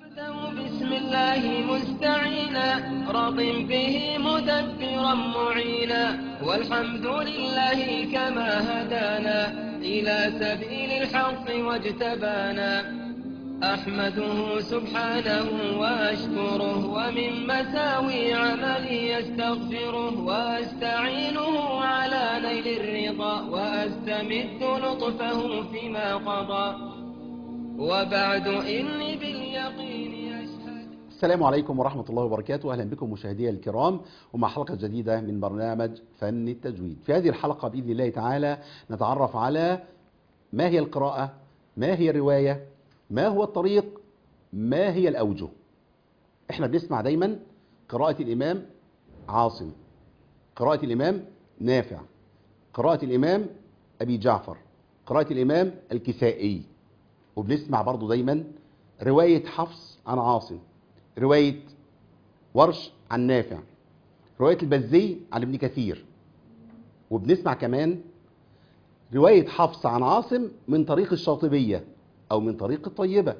بسم الله مستعينا راض به مدبرا معينا والحمد لله كما هدانا إلى سبيل الحق واجتبانا أحمده سبحانه وأشكره ومن مساوي عملي يستغفره وأستعينه على نيل الرضا وأستمد لطفه فيما قضى وبعد إني باليقين أشهد السلام عليكم ورحمة الله وبركاته أهلا بكم مشاهدي الكرام ومع حلقة جديدة من برنامج فن التجويد في هذه الحلقة بإذن الله تعالى نتعرف على ما هي القراءة ما هي الرواية ما هو الطريق ما هي الأوجه احنا بنسمع دايما قراءة الإمام عاصم قراءة الإمام نافع قراءة الإمام أبي جعفر قراءة الإمام الكسائي وبنسمع برضو دايما رواية حفص عن عاصم رواية ورش عن نافع رواية البزي عن ابن كثير وبنسمع كمان رواية حفص عن عاصم من طريق الشاطبية أو من طريق الطيبة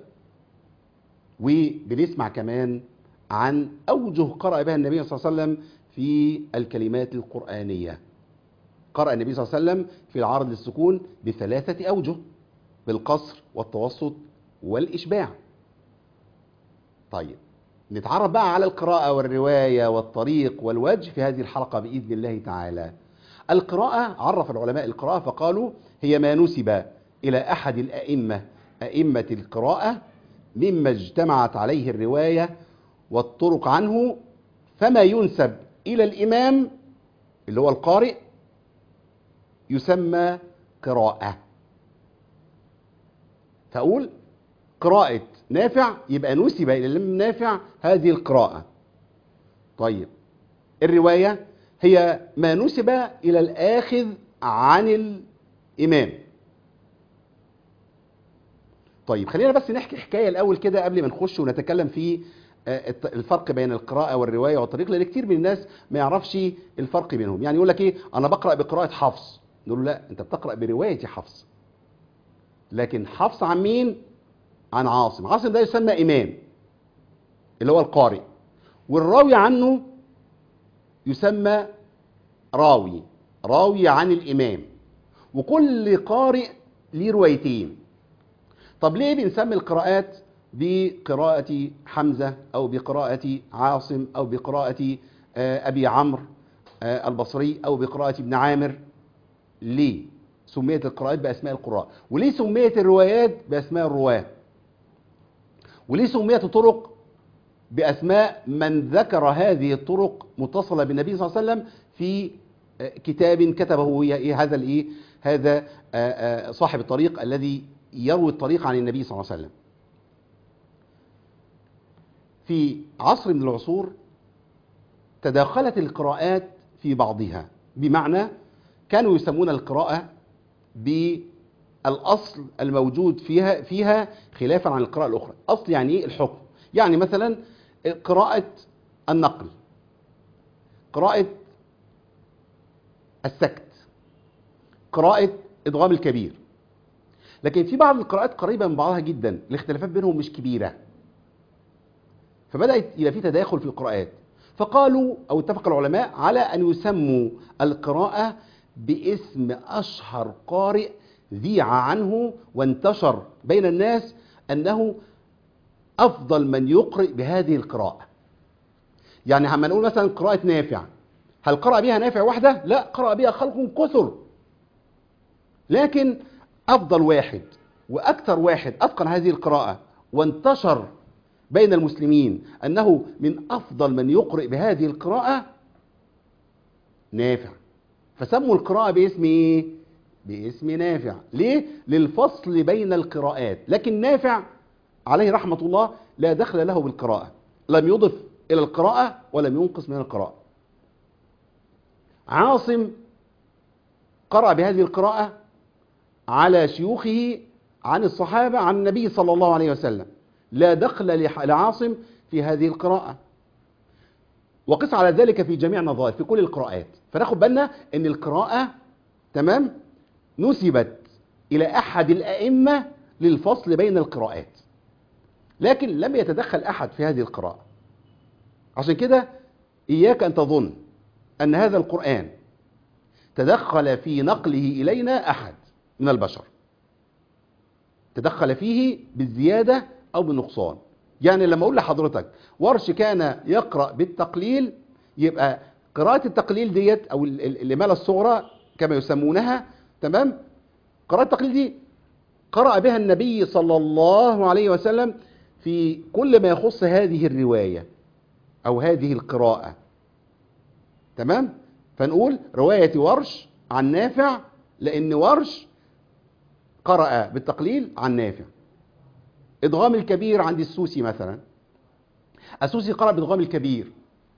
وبنسمع كمان عن أوجه قرأ بها النبي صلى الله عليه وسلم في الكلمات القرآنية قرأ النبي صلى الله عليه وسلم في العرض للسكون بثلاثة أوجه بالقصر والتوسط والإشباع طيب نتعرف بقى على القراءة والرواية والطريق والوجه في هذه الحلقة بإذن الله تعالى القراءة عرف العلماء القراءة فقالوا هي ما نسب إلى أحد الأئمة أئمة القراءة مما اجتمعت عليه الرواية والطرق عنه فما ينسب إلى الإمام اللي هو القارئ يسمى قراءة فأقول قراءة نافع يبقى نسب إلى الإمام نافع هذه القراءة طيب الرواية هي ما نسب إلى الآخذ عن الإمام طيب خلينا بس نحكي حكاية الأول كده قبل ما نخش ونتكلم في الفرق بين القراءة والرواية والطريق لأن كتير من الناس ما يعرفش الفرق بينهم يعني يقول لك إيه أنا بقرأ بقراءة حفص نقول له لا أنت بتقرأ برواية حفص لكن حفص عن مين عن عاصم عاصم ده يسمى إمام اللي هو القارئ والراوي عنه يسمى راوي راوي عن الإمام وكل قارئ ليه روايتين طب ليه بنسمي القراءات بقراءة حمزة أو بقراءة عاصم أو بقراءة أبي عمرو البصري أو بقراءة ابن عامر ليه سميت القراءات بأسماء القراء وليه سميت الروايات بأسماء الرواة وليه سميت الطرق بأسماء من ذكر هذه الطرق متصلة بالنبي صلى الله عليه وسلم في كتاب كتبه هذا الايه هذا صاحب الطريق الذي يروي الطريق عن النبي صلى الله عليه وسلم في عصر من العصور تداخلت القراءات في بعضها بمعنى كانوا يسمون القراءة بالأصل الموجود فيها فيها خلافا عن القراءة الأخرى أصل يعني إيه الحكم يعني مثلا قراءة النقل قراءة السكت قراءة إدغام الكبير لكن في بعض القراءات قريبة من بعضها جدا الاختلافات بينهم مش كبيرة فبدأت يبقى في تداخل في القراءات فقالوا أو اتفق العلماء على أن يسموا القراءة باسم أشهر قارئ ذيع عنه وانتشر بين الناس أنه أفضل من يقرئ بهذه القراءة يعني لما نقول مثلا قراءة نافع هل قرأ بها نافع واحدة؟ لا قرأ بها خلق كثر لكن أفضل واحد وأكثر واحد أتقن هذه القراءة وانتشر بين المسلمين أنه من أفضل من يقرئ بهذه القراءة نافع فسموا القراءة باسم ايه؟ باسم نافع ليه؟ للفصل بين القراءات لكن نافع عليه رحمة الله لا دخل له بالقراءة لم يضف إلى القراءة ولم ينقص من القراءة عاصم قرأ بهذه القراءة على شيوخه عن الصحابة عن النبي صلى الله عليه وسلم لا دخل لعاصم في هذه القراءة وقس على ذلك في جميع النظائر في كل القراءات فناخد بالنا ان القراءة تمام نسبت الى احد الائمة للفصل بين القراءات لكن لم يتدخل احد في هذه القراءه عشان كده اياك ان تظن ان هذا القران تدخل في نقله الينا احد من البشر تدخل فيه بالزياده او بالنقصان يعني لما اقول لحضرتك ورش كان يقرا بالتقليل يبقى قراءه التقليل ديت او ال- ال- الاماله الصغرى كما يسمونها تمام قراءه التقليل دي قرأ بها النبي صلى الله عليه وسلم في كل ما يخص هذه الرواية أو هذه القراءة تمام فنقول رواية ورش عن نافع لأن ورش قرأ بالتقليل عن نافع إدغام الكبير عند السوسي مثلا السوسي قرأ بإدغام الكبير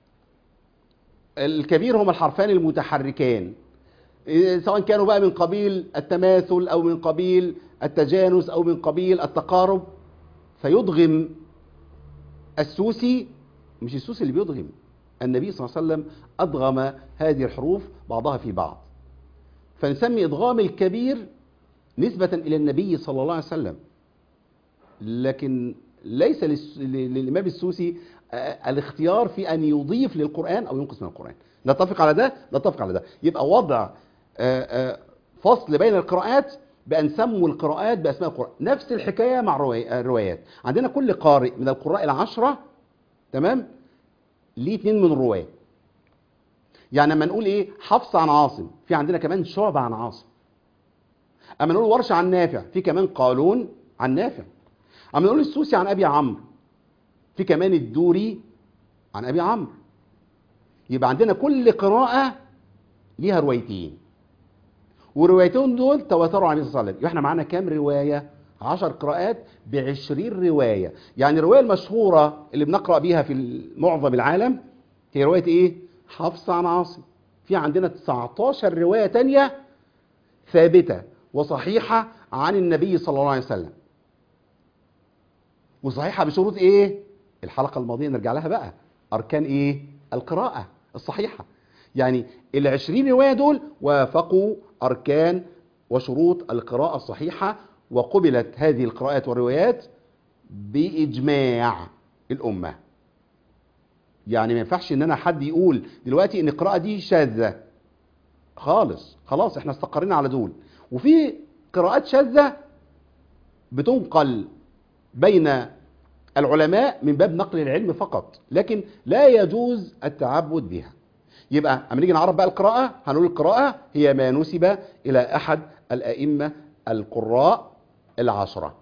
الكبير هما الحرفان المتحركان إيه، سواء كانوا بقى من قبيل التماثل او من قبيل التجانس او من قبيل التقارب فيضغم السوسي مش السوسي اللي بيضغم النبي صلى الله عليه وسلم ادغم هذه الحروف بعضها في بعض فنسمي ادغام الكبير نسبة الى النبي صلى الله عليه وسلم لكن ليس للس- ل- للامام السوسي آه، الاختيار في ان يضيف للقران او ينقص من القران نتفق على ده نتفق على ده يبقى وضع آه، آه، فصل بين القراءات بان سموا القراءات باسماء القران نفس الحكايه مع الرواي- آه، الروايات عندنا كل قارئ من القراء العشره تمام ليه اتنين من الرواه يعني لما نقول ايه حفص عن عاصم في عندنا كمان شعبة عن عاصم اما نقول ورش عن نافع في كمان قالون عن نافع اما نقول السوسي عن ابي عمرو في كمان الدوري عن ابي عمرو يبقى عندنا كل قراءة ليها روايتين والروايتين دول تواتروا عن النبي صلى الله عليه وسلم يبقى احنا معانا كام رواية عشر قراءات بعشرين رواية يعني الرواية المشهورة اللي بنقرأ بيها في معظم العالم هي رواية ايه حفص عن عاصم في عندنا 19 رواية تانية ثابتة وصحيحة عن النبي صلى الله عليه وسلم وصحيحة بشروط ايه الحلقة الماضية نرجع لها بقى اركان ايه القراءة الصحيحة يعني العشرين رواية دول وافقوا اركان وشروط القراءة الصحيحة وقبلت هذه القراءات والروايات بإجماع الأمة يعني ما ينفعش ان انا حد يقول دلوقتي ان القراءة دي شاذة خالص خلاص احنا استقرينا على دول وفي قراءات شاذة بتنقل بين العلماء من باب نقل العلم فقط لكن لا يجوز التعبد بها يبقى اما نيجي نعرف بقى القراءة هنقول القراءة هي ما نسب إلى أحد الأئمة القراء العشرة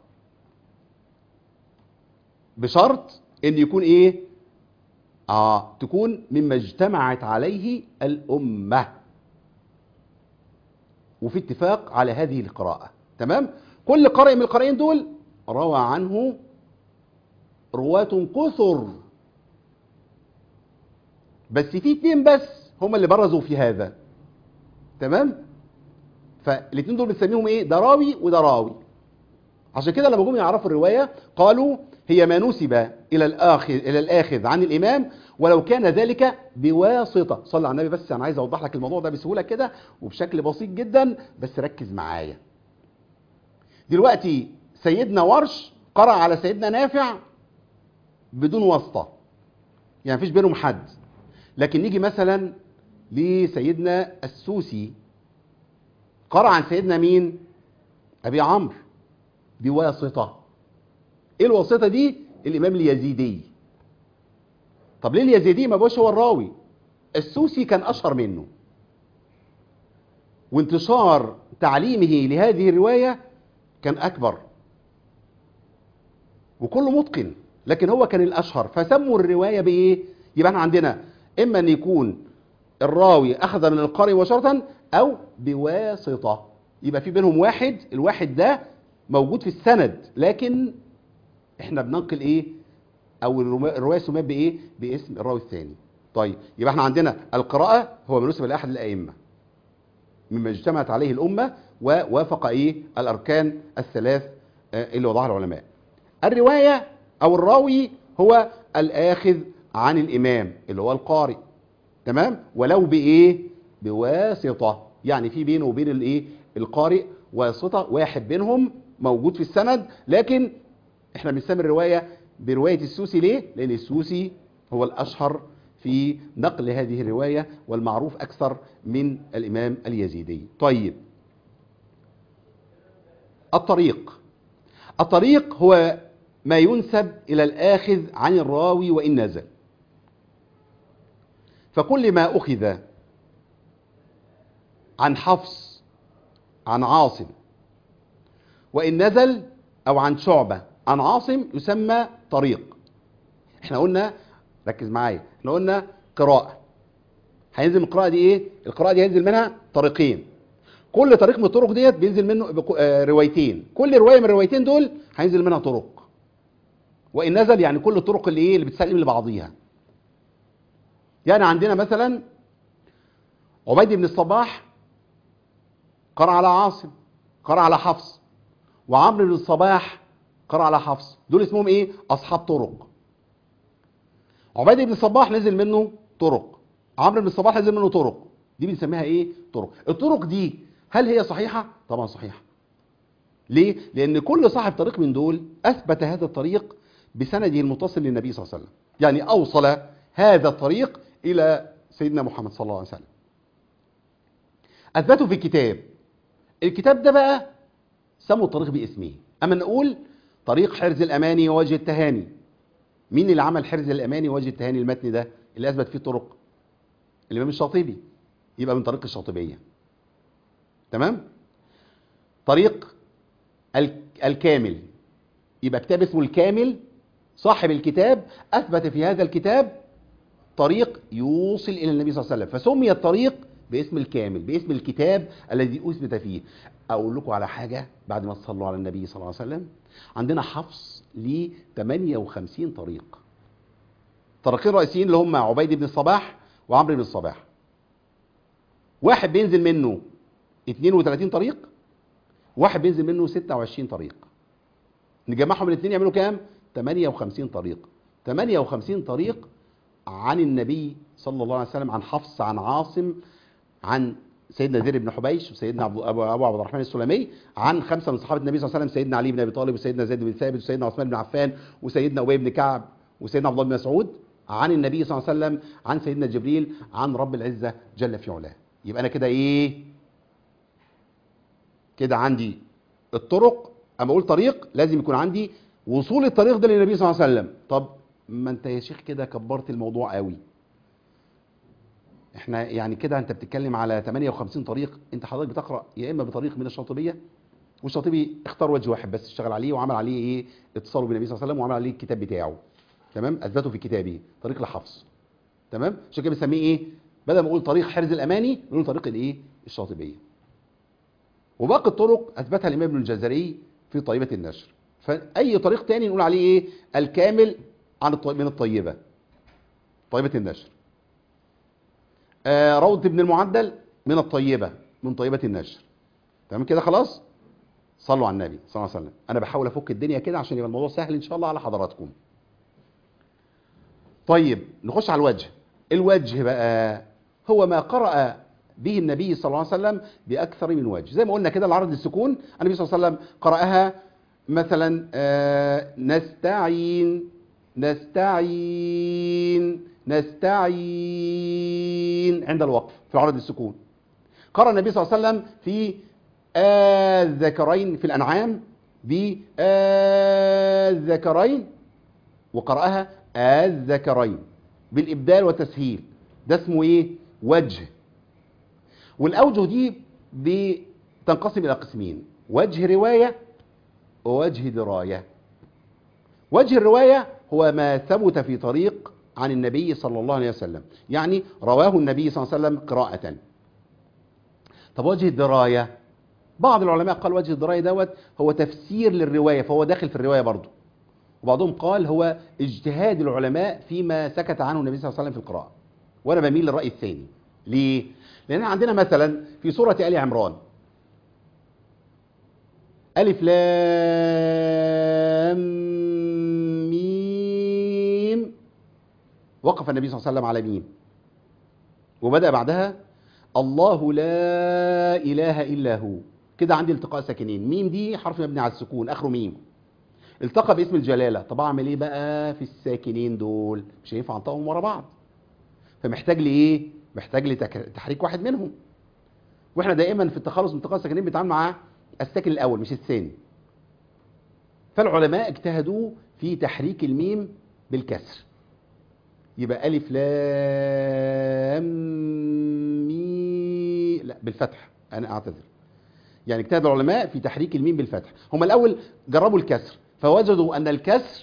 بشرط ان يكون ايه اه تكون مما اجتمعت عليه الامه وفي اتفاق على هذه القراءه تمام كل قارئ من القارئين دول روى عنه رواة كثر بس في اتنين بس هم اللي برزوا في هذا تمام فالاتنين دول بنسميهم ايه ده راوي وده راوي عشان كده لما جم يعرفوا الروايه قالوا هي ما نسب الى الاخذ الى الاخذ عن الامام ولو كان ذلك بواسطه صلى على النبي بس انا عايز اوضح لك الموضوع ده بسهوله كده وبشكل بسيط جدا بس ركز معايا دلوقتي سيدنا ورش قرأ على سيدنا نافع بدون واسطه يعني مفيش بينهم حد لكن نيجي مثلا لسيدنا السوسي قرأ عن سيدنا مين ابي عمرو بواسطة ايه الواسطة دي الامام اليزيدي طب ليه اليزيدي ما بقاش هو الراوي السوسي كان اشهر منه وانتشار تعليمه لهذه الرواية كان اكبر وكله متقن لكن هو كان الاشهر فسموا الرواية بايه يبقى احنا عندنا اما ان يكون الراوي اخذ من القارئ مباشرة او بواسطة يبقى في بينهم واحد الواحد ده موجود في السند لكن احنا بننقل ايه او الرما- الروايه سميت بايه باسم الراوي الثاني طيب يبقى احنا عندنا القراءه هو منسب لاحد الائمه مما اجتمعت عليه الامه ووافق ايه الاركان الثلاث آه، اللي وضعها العلماء الروايه او الراوي هو الاخذ عن الامام اللي هو القارئ تمام ولو بايه بواسطه يعني في بينه وبين الايه القارئ واسطه واحد بينهم موجود في السند لكن احنا بنسمي الروايه برواية السوسي ليه؟ لأن السوسي هو الأشهر في نقل هذه الرواية والمعروف أكثر من الإمام اليزيدي طيب الطريق الطريق هو ما ينسب إلى الآخذ عن الراوي وإن نزل فكل ما أخذ عن حفص عن عاصم وإن نزل أو عن شعبة عن عاصم يسمى طريق احنا قلنا ركز معايا احنا قلنا قراءة هينزل من القراءة دي ايه القراءة دي هينزل منها طريقين كل طريق من الطرق ديت بينزل منه بكو- آه، روايتين كل رواية من الروايتين دول هينزل منها طرق وإن نزل يعني كل الطرق اللي ايه اللي بتسلم لبعضيها يعني عندنا مثلا عبيد بن الصباح قرأ على عاصم قرأ على حفص وعمرو بن الصباح قرأ على حفص دول اسمهم ايه اصحاب طرق عبيد بن الصباح نزل منه طرق عمرو بن الصباح نزل منه طرق دي بنسميها ايه طرق الطرق دي هل هي صحيحة طبعا صحيحة ليه لان كل صاحب طريق من دول اثبت هذا الطريق بسنده المتصل للنبي صلى الله عليه وسلم يعني اوصل هذا الطريق الى سيدنا محمد صلى الله عليه وسلم اثبته في كتاب الكتاب ده بقى سموا الطريق باسمه اما نقول طريق حرز الاماني ووجه التهاني مين اللي عمل حرز الاماني ووجه التهاني المتن ده اللي اثبت فيه الطرق الامام الشاطبي يبقى من طريق الشاطبيه تمام طريق ال- الكامل يبقى كتاب اسمه الكامل صاحب الكتاب اثبت في هذا الكتاب طريق يوصل الى النبي صلى الله عليه وسلم فسمي الطريق باسم الكامل باسم الكتاب الذي اثبت فيه اقول لكم على حاجه بعد ما تصلوا على النبي صلى الله عليه وسلم عندنا حفص ل 58 طريق طريقين رئيسيين اللي هم عبيد بن الصباح وعمرو بن الصباح واحد بينزل منه 32 طريق واحد بينزل منه 26 طريق نجمعهم الاثنين يعملوا كام 58 طريق 58 طريق عن النبي صلى الله عليه وسلم عن حفص عن عاصم عن سيدنا زيد بن حبيش وسيدنا عبد ابو أبو عبد الرحمن السلمي عن خمسه من صحابه النبي صلى الله عليه وسلم سيدنا علي بن ابي طالب وسيدنا زيد بن ثابت وسيدنا عثمان بن عفان وسيدنا ابي بن كعب وسيدنا عبد الله بن مسعود عن النبي صلى الله عليه وسلم عن سيدنا جبريل عن رب العزه جل في علاه يبقى انا كده ايه كده عندي الطرق اما اقول طريق لازم يكون عندي وصول الطريق ده للنبي صلى الله عليه وسلم طب ما انت يا شيخ كده كبرت الموضوع قوي احنا يعني كده انت بتتكلم على 58 طريق انت حضرتك بتقرا يا اما بطريق من الشاطبيه والشاطبي اختار وجه واحد بس اشتغل عليه وعمل عليه ايه اتصاله بالنبي صلى الله عليه وسلم وعمل عليه الكتاب بتاعه تمام اثبته في كتابه طريق لحفص تمام عشان كده بنسميه ايه بدل ما اقول طريق حرز الاماني نقول طريق الايه الشاطبيه وباقي الطرق اثبتها الامام ابن الجزري في طيبه النشر فاي طريق تاني نقول عليه ايه الكامل عن الطي... من الطيبه طيبه النشر آه روضة ابن المعدل من الطيبة من طيبة النشر تمام كده خلاص صلوا على النبي صلى الله عليه وسلم انا بحاول افك الدنيا كده عشان يبقى الموضوع سهل ان شاء الله على حضراتكم طيب نخش على الوجه الوجه بقى هو ما قرأ به النبي صلى الله عليه وسلم بأكثر من وجه زي ما قلنا كده العرض السكون النبي صلى الله عليه وسلم قرأها مثلا آه نستعين نستعين نستعين عند الوقف في العرض السكون قرأ النبي صلى الله عليه وسلم في الذكرين في الأنعام بالذكرين وقرأها الذكرين بالإبدال والتسهيل ده اسمه ايه وجه والأوجه دي بتنقسم إلى قسمين وجه رواية ووجه دراية وجه الرواية هو ما ثبت في طريق عن النبي صلى الله عليه وسلم يعني رواه النبي صلى الله عليه وسلم قراءة طب وجه الدراية بعض العلماء قال وجه الدراية دوت هو تفسير للرواية فهو داخل في الرواية برضه وبعضهم قال هو اجتهاد العلماء فيما سكت عنه النبي صلى الله عليه وسلم في القراءة وانا بميل للرأي الثاني ليه؟ لأن عندنا مثلا في سورة آل عمران ألف لام ميم وقف النبي صلى الله عليه وسلم على ميم وبدأ بعدها الله لا إله إلا هو كده عندي التقاء ساكنين ميم دي حرف مبني على السكون آخره ميم التقى باسم الجلاله طب اعمل ايه بقى في الساكنين دول مش هينفع انطقهم ورا بعض فمحتاج لي ايه محتاج لي تك- تحريك واحد منهم واحنا دائما في التخلص من التقاء الساكنين بنتعامل مع الساكن الاول مش الثاني فالعلماء اجتهدوا في تحريك الميم بالكسر يبقى ألف لام مي لا بالفتح أنا أعتذر يعني اجتهد العلماء في تحريك الميم بالفتح هم الأول جربوا الكسر فوجدوا أن الكسر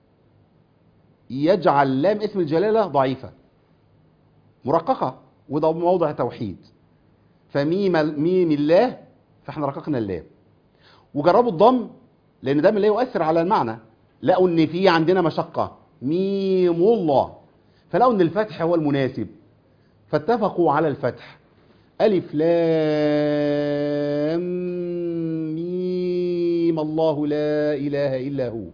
يجعل لام اسم الجلالة ضعيفة مرققة وده موضع توحيد فميم ميم الله فاحنا رققنا اللام وجربوا الضم لان ده لا يؤثر على المعنى لقوا ان في عندنا مشقه ميم الله فلقوا ان الفتح هو المناسب فاتفقوا على الفتح الف لام ميم الله لا اله الا هو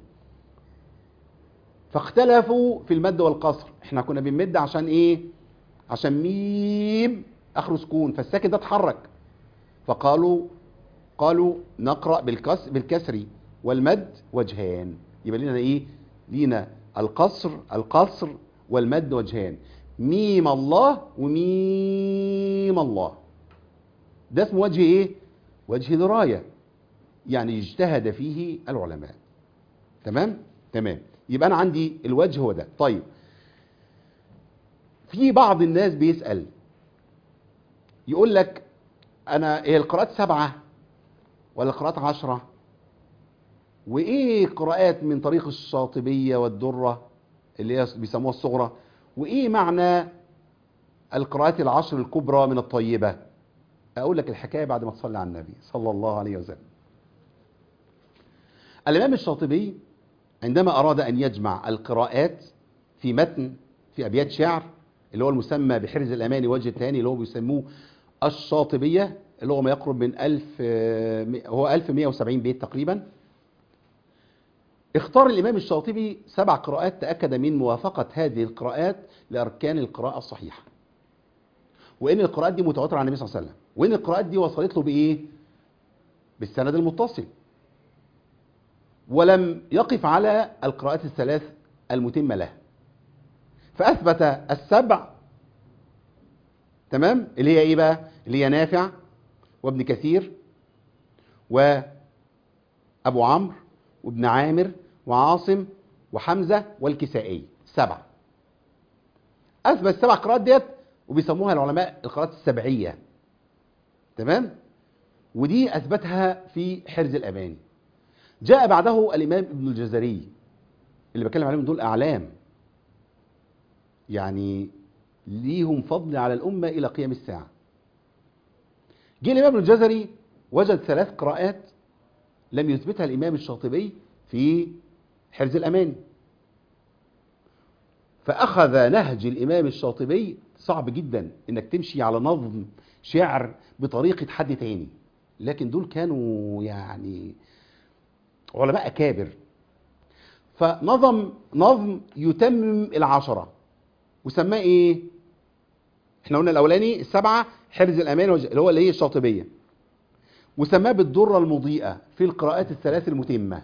فاختلفوا في المد والقصر احنا كنا بنمد عشان ايه عشان ميم اخره سكون فالساكن ده اتحرك فقالوا قالوا نقرا بالكس بالكسر والمد وجهان يبقى لنا ايه لينا القصر القصر والمد وجهان ميم الله وميم الله ده اسمه وجه ايه وجه درايه يعني اجتهد فيه العلماء تمام تمام يبقى انا عندي الوجه هو ده طيب في بعض الناس بيسال يقول لك انا هي القراءات سبعه ولا القراءات عشره وايه قراءات من طريق الشاطبيه والدره اللي هي بيسموها الصغرى وايه معنى القراءات العشر الكبرى من الطيبه اقول لك الحكايه بعد ما تصلي على النبي صلى الله عليه وسلم الامام الشاطبي عندما اراد ان يجمع القراءات في متن في ابيات شعر اللي هو المسمى بحرز الاماني وجه الثاني اللي هو بيسموه الشاطبيه اللي هو ما يقرب من 1000 هو 1170 بيت تقريبا اختار الامام الشاطبي سبع قراءات تاكد من موافقه هذه القراءات لاركان القراءه الصحيحه وان القراءات دي متواتره عن النبي صلى الله عليه وسلم وان القراءات دي وصلت له بايه بالسند المتصل ولم يقف على القراءات الثلاث المتمه له فاثبت السبع تمام اللي هي ايه بقى اللي هي نافع وابن كثير وابو عمرو وابن عامر وعاصم وحمزه والكسائي سبعه اثبت السبع قراءات ديت وبيسموها العلماء القراءات السبعيه تمام ودي اثبتها في حرز الاماني جاء بعده الامام ابن الجزري اللي بتكلم عليهم دول اعلام يعني ليهم فضل على الامه الى قيام الساعه جه الامام ابن الجزري وجد ثلاث قراءات لم يثبتها الامام الشاطبي في حرز الاماني فاخذ نهج الامام الشاطبي صعب جدا انك تمشي على نظم شعر بطريقه حد تاني لكن دول كانوا يعني علماء اكابر فنظم نظم يتمم العشره وسماه ايه احنا قلنا الاولاني السبعه حرز الامان وج- اللي هو اللي هي الشاطبيه وسماه بالدره المضيئه في القراءات الثلاث المتمه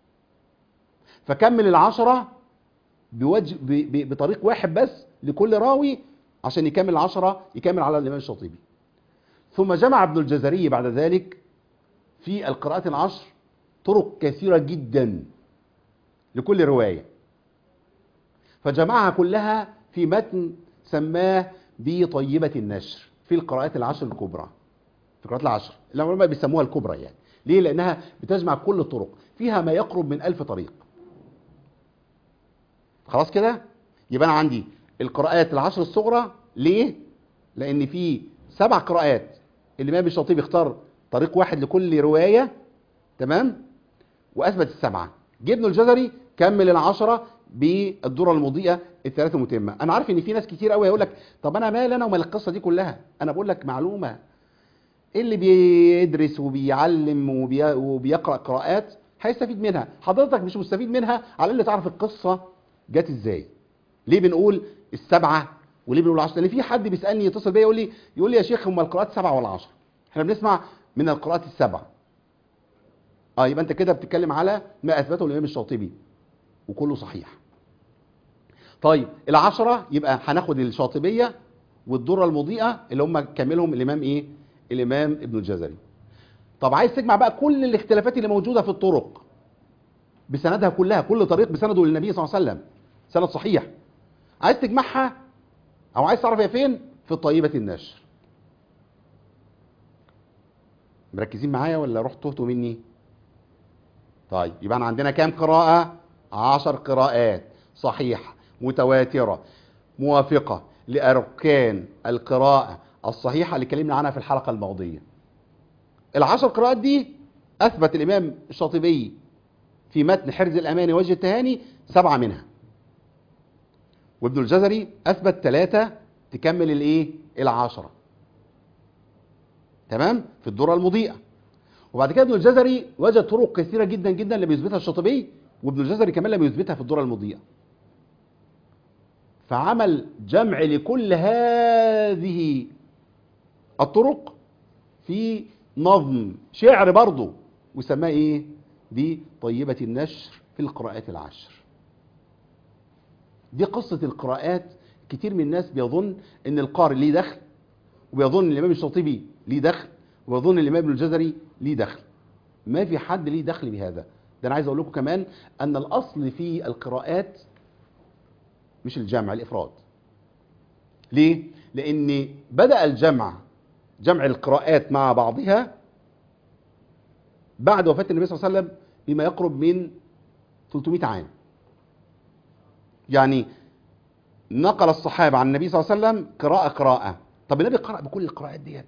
فكمل العشره بوجه ب- ب- بطريق واحد بس لكل راوي عشان يكمل العشره يكمل على الامام الشاطبي ثم جمع ابن الجزري بعد ذلك في القراءات العشر طرق كثيره جدا لكل روايه فجمعها كلها في متن سماه بطيبة النشر في القراءات العشر الكبرى في القراءات العشر العلماء بيسموها الكبرى يعني ليه لأنها بتجمع كل الطرق فيها ما يقرب من ألف طريق خلاص كده يبقى أنا عندي القراءات العشر الصغرى ليه لأن في سبع قراءات الإمام الشاطبي اختار طريق واحد لكل رواية تمام واثبت السبعه جه ابن الجزري كمل العشره بالدره المضيئه الثلاثه المتمه انا عارف ان في ناس كتير قوي هيقول لك طب انا مال انا ومال القصه دي كلها انا بقول لك معلومه اللي بيدرس وبيعلم وبي... وبيقرا قراءات هيستفيد منها حضرتك مش مستفيد منها على الاقل تعرف القصه جت ازاي ليه بنقول السبعه وليه بنقول عشرة لان في حد بيسالني يتصل بيا يقول لي يقول لي يا شيخ هم القراءات سبعه ولا عشرة احنا بنسمع من القراءات السبعه اه يبقى انت كده بتتكلم على ما اثبته الامام الشاطبي وكله صحيح طيب العشرة يبقى هناخد الشاطبية والدرة المضيئة اللي هم كملهم الامام ايه الامام ابن الجزري طب عايز تجمع بقى كل الاختلافات اللي موجودة في الطرق بسندها كلها كل طريق بسنده للنبي صلى الله عليه وسلم سند صحيح عايز تجمعها او عايز تعرف هي فين في طيبة النشر مركزين معايا ولا رحت تهتوا مني طيب يبقى أنا عندنا كام قراءة عشر قراءات صحيحة متواترة موافقة لأركان القراءة الصحيحة اللي اتكلمنا عنها في الحلقة الماضية العشر قراءات دي أثبت الإمام الشاطبي في متن حرز الأماني وجه التهاني سبعة منها وابن الجزري أثبت ثلاثة تكمل الإيه؟ العشرة تمام؟ في الدرة المضيئة وبعد كده ابن الجزري وجد طرق كثيرة جدا جدا لم يثبتها الشاطبي وابن الجزري كمان لم يثبتها في الدرة المضيئة فعمل جمع لكل هذه الطرق في نظم شعر برضه وسماه ايه دي طيبة النشر في القراءات العشر دي قصة القراءات كتير من الناس بيظن ان القارئ ليه دخل وبيظن الامام الشاطبي ليه دخل ويظن الامام ابن الجزري ليه دخل ما في حد ليه دخل بهذا ده انا عايز اقول لكم كمان ان الاصل في القراءات مش الجمع الافراد ليه لان بدا الجمع جمع القراءات مع بعضها بعد وفاه النبي صلى الله عليه وسلم بما يقرب من 300 عام يعني نقل الصحابه عن النبي صلى الله عليه وسلم قراءه قراءه طب النبي قرأ بكل القراءات ديت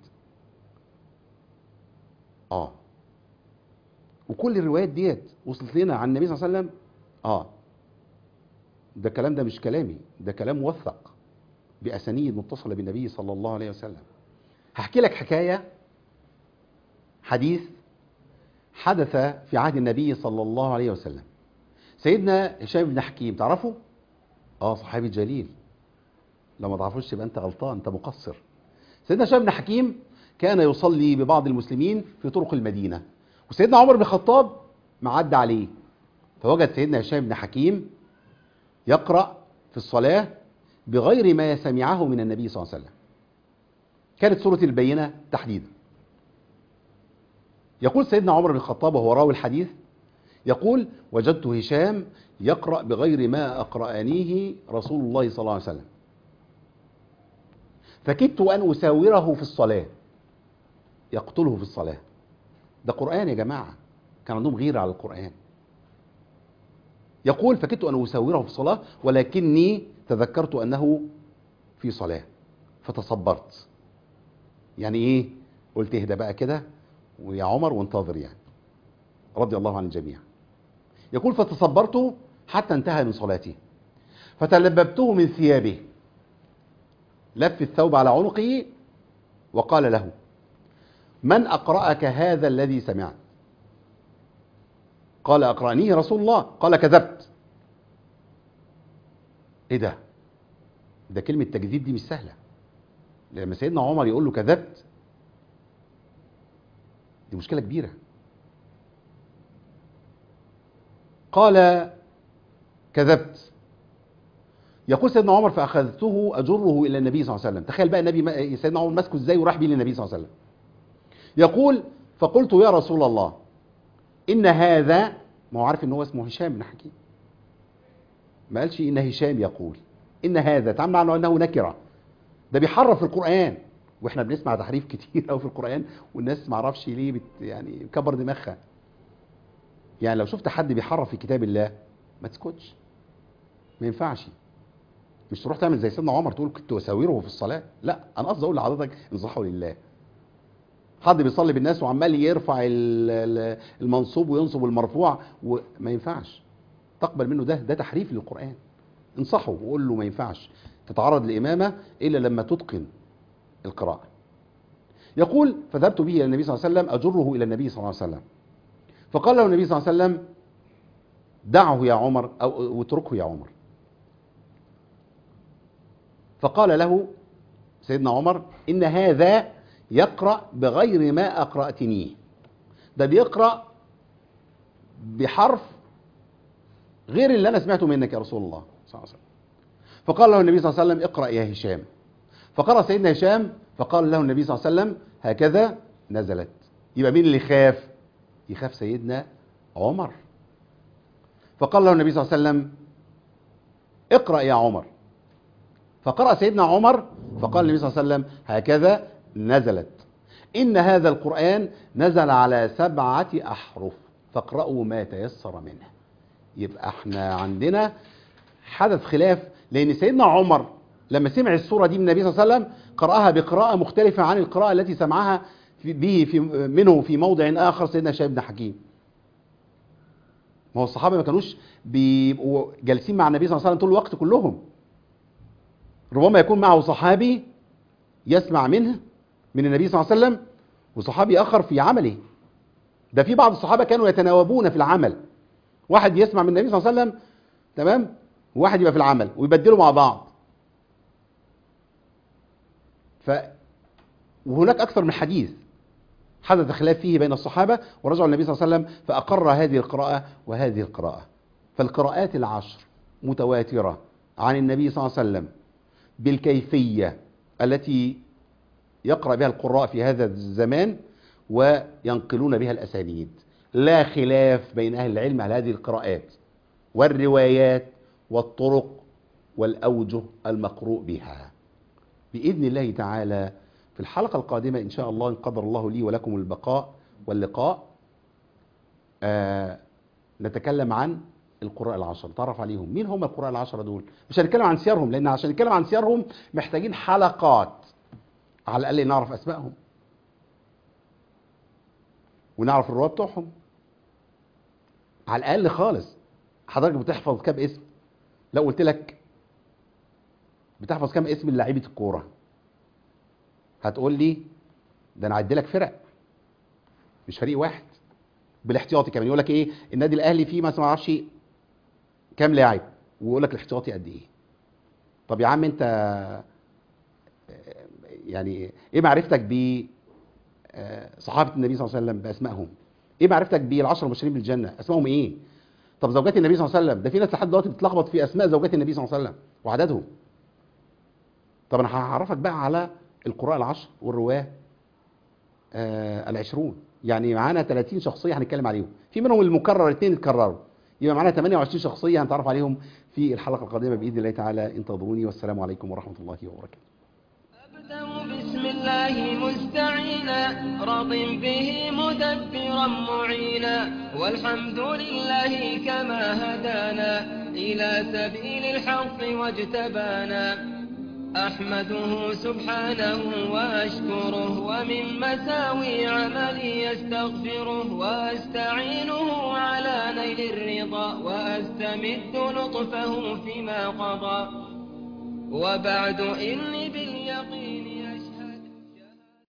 اه وكل الروايات ديت وصلت لنا عن النبي صلى الله عليه وسلم اه ده الكلام ده مش كلامي ده كلام موثق بأسانيد متصلة بالنبي صلى الله عليه وسلم هحكي لك حكاية حديث حدث في عهد النبي صلى الله عليه وسلم سيدنا هشام بن حكيم تعرفه؟ اه صحابي جليل لو ما تعرفوش يبقى انت غلطان انت مقصر سيدنا هشام بن حكيم كان يصلي ببعض المسلمين في طرق المدينة وسيدنا عمر بن الخطاب معدى عليه فوجد سيدنا هشام بن حكيم يقرأ في الصلاة بغير ما سمعه من النبي صلى الله عليه وسلم كانت سورة البينة تحديدا يقول سيدنا عمر بن الخطاب وهو راوي الحديث يقول وجدت هشام يقرأ بغير ما أقرأنيه رسول الله صلى الله عليه وسلم فكدت أن أساوره في الصلاة يقتله في الصلاة ده قرآن يا جماعة كان عندهم غيرة على القرآن يقول فكدت أن أساوره في الصلاة ولكني تذكرت أنه في صلاة فتصبرت يعني إيه قلت اهدى بقى كده ويا عمر وانتظر يعني رضي الله عن الجميع يقول فتصبرت حتى انتهى من صلاتي فتلببته من ثيابه لف الثوب على عنقه وقال له من أقرأك هذا الذي سمعت قال أقرأنيه رسول الله قال كذبت إيه ده ده كلمة تكذيب دي مش سهلة لما سيدنا عمر يقول له كذبت دي مشكلة كبيرة قال كذبت يقول سيدنا عمر فأخذته أجره إلى النبي صلى الله عليه وسلم تخيل بقى النبي سيدنا عمر ماسكه إزاي وراح بيه للنبي صلى الله عليه وسلم يقول فقلت يا رسول الله إن هذا ما هو عارف إن هو اسمه هشام بن حكيم ما قالش إن هشام يقول إن هذا تعمل عنه أنه نكرة ده بيحرف القرآن واحنا بنسمع تحريف كتير قوي في القرآن والناس ما اعرفش ليه بت يعني كبر دماغها يعني لو شفت حد بيحرف في كتاب الله ما تسكتش ما ينفعش مش تروح تعمل زي سيدنا عمر تقول كنت اساوره في الصلاه لا انا قصدي اقول لحضرتك انصحوا لله حد بيصلي بالناس وعمال يرفع المنصوب وينصب المرفوع وما ينفعش تقبل منه ده ده تحريف للقران انصحه وقول له ما ينفعش تتعرض لامامه الا لما تتقن القراءه يقول فذهبت به الى النبي صلى الله عليه وسلم اجره الى النبي صلى الله عليه وسلم فقال له النبي صلى الله عليه وسلم دعه يا عمر او اتركه يا عمر فقال له سيدنا عمر إن هذا يقرأ بغير ما أقرأتنيه ده بيقرأ بحرف غير اللي انا سمعته منك يا رسول الله صلى الله عليه وسلم فقال له النبي صلى الله عليه وسلم اقرا يا هشام فقرا سيدنا هشام فقال له النبي صلى الله عليه وسلم هكذا نزلت يبقى مين اللي خاف يخاف سيدنا عمر فقال له النبي صلى الله عليه وسلم اقرا يا عمر فقرأ سيدنا عمر فقال النبي صلى الله عليه وسلم هكذا نزلت إن هذا القرآن نزل على سبعة أحرف فاقرأوا ما تيسر منه يبقى احنا عندنا حدث خلاف لأن سيدنا عمر لما سمع السورة دي من النبي صلى الله عليه وسلم قرأها بقراءة مختلفة عن القراءة التي سمعها في- به في منه في موضع آخر سيدنا شايب بن حكيم ما هو الصحابة ما كانوش بيبقوا جالسين مع النبي صلى الله عليه وسلم طول الوقت كلهم ربما يكون معه صحابي يسمع منه من النبي صلى الله عليه وسلم وصحابي اخر في عمله ده في بعض الصحابه كانوا يتناوبون في العمل واحد يسمع من النبي صلى الله عليه وسلم تمام وواحد يبقى في العمل ويبدلوا مع بعض ف وهناك اكثر من حديث حدث خلاف فيه بين الصحابه ورجع النبي صلى الله عليه وسلم فاقر هذه القراءه وهذه القراءه فالقراءات العشر متواتره عن النبي صلى الله عليه وسلم بالكيفية التي يقرأ بها القراء في هذا الزمان وينقلون بها الأسانيد لا خلاف بين أهل العلم على هذه القراءات والروايات والطرق والأوجه المقروء بها بإذن الله تعالى في الحلقة القادمة إن شاء الله إن قدر الله لي ولكم البقاء واللقاء آه نتكلم عن القراء العشرة نتعرف عليهم مين هم القراء العشرة دول مش هنتكلم عن سيرهم لأن عشان نتكلم عن سيرهم محتاجين حلقات على الأقل نعرف أسمائهم ونعرف الرواة بتوعهم على الأقل خالص حضرتك بتحفظ كام اسم لو قلت لك بتحفظ كام اسم لعيبة الكورة هتقول لي ده انا عدي لك فرق مش فريق واحد بالاحتياطي كمان يقول لك ايه النادي الاهلي فيه مثلا ما اعرفش كام لاعب ويقول لك الاحتياطي قد ايه طب يا عم انت آه، يعني ايه معرفتك ب آه، صحابه النبي صلى الله عليه وسلم باسمائهم ايه معرفتك بالعشر المبشرين بالجنه اسمائهم ايه طب زوجات النبي صلى الله عليه وسلم ده في ناس لحد دلوقتي بتتلخبط في اسماء زوجات النبي صلى الله عليه وسلم وعددهم طب انا هعرفك بقى على القراء العشر والرواه آه العشرون يعني معانا 30 شخصيه هنتكلم عليهم في منهم المكرر اثنين اتكرروا يبقى معانا 28 شخصيه هنتعرف عليهم في الحلقه القادمه باذن الله تعالى انتظروني والسلام عليكم ورحمه الله وبركاته أبدأ بسم الله مستعينا راض به مدبرا معينا والحمد لله كما هدانا إلى سبيل الحق واجتبانا أحمده سبحانه وأشكره ومن مساوي عملي يستغفره وأستعينه على نيل الرضا وأستمد لطفه فيما قضى وبعد إني باليقين